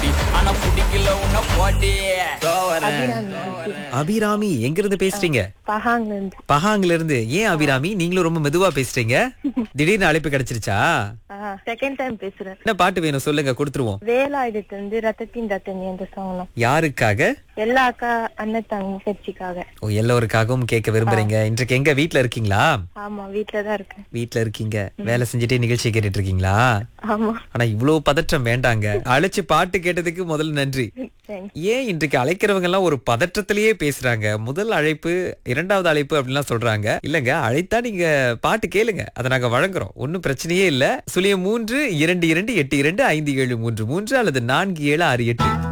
போடி ஆனா பிடிக்கல உன்ன போடி அபிராமி எங்க இருந்து பேசுறீங்க பஹாங்ல இருந்து பஹாங்ல இருந்து ஏன் அபிராமி நீங்களும் ரொம்ப மெதுவா பேசுறீங்க திடீர்னு அழைப்பு கிடைச்சிருச்சா செகண்ட் டைம் பேசுறேன் என்ன பாட்டு வேணும் சொல்லுங்க கொடுத்துருவோம் வேலாயுதத்து வந்து ரத்தத்தின் ரத்தனி அந்த சாங்லாம் யாருக்காக எல்லா அக்கா அண்ணன் தங்கச்சிக்காக ஓ எல்லோருக்காகவும் கேட்க விரும்புறீங்க இன்றைக்கு எங்க வீட்ல இருக்கீங்களா ஆமா வீட்டுல தான் இருக்கேன் வீட்ல இருக்கீங்க வேலை செஞ்சுட்டே நிகழ்ச்சி கேட்டுட்டு இருக்கீங்களா ஆமா ஆனா இவ்வளவு பதற்றம் வேண்டாங்க அழைச்சு பாட்டு கேட்டதுக்கு முதல்ல நன்றி தேங்க்ஸ் ஏன் இன்றைக்கு அழைக்கிறவங்க எல்லாம் ஒரு பதற்றத்திலேயே பேசுறாங்க முதல் அழைப்பு இரண்டாவது அழைப்பு அப்படின்லாம் சொல்றாங்க இல்லங்க அழைத்தா நீங்க பாட்டு கேளுங்க அதை நாங்க வழங்குறோம் ஒன்னும் பிரச்சனையே இல்ல சுழியம் மூன்று இரண்டு இரண்டு எட்டு இரண்டு ஐந்து ஏழு மூன்று மூன்று அல்லது நான்கு ஏழு ஆறு எட்டு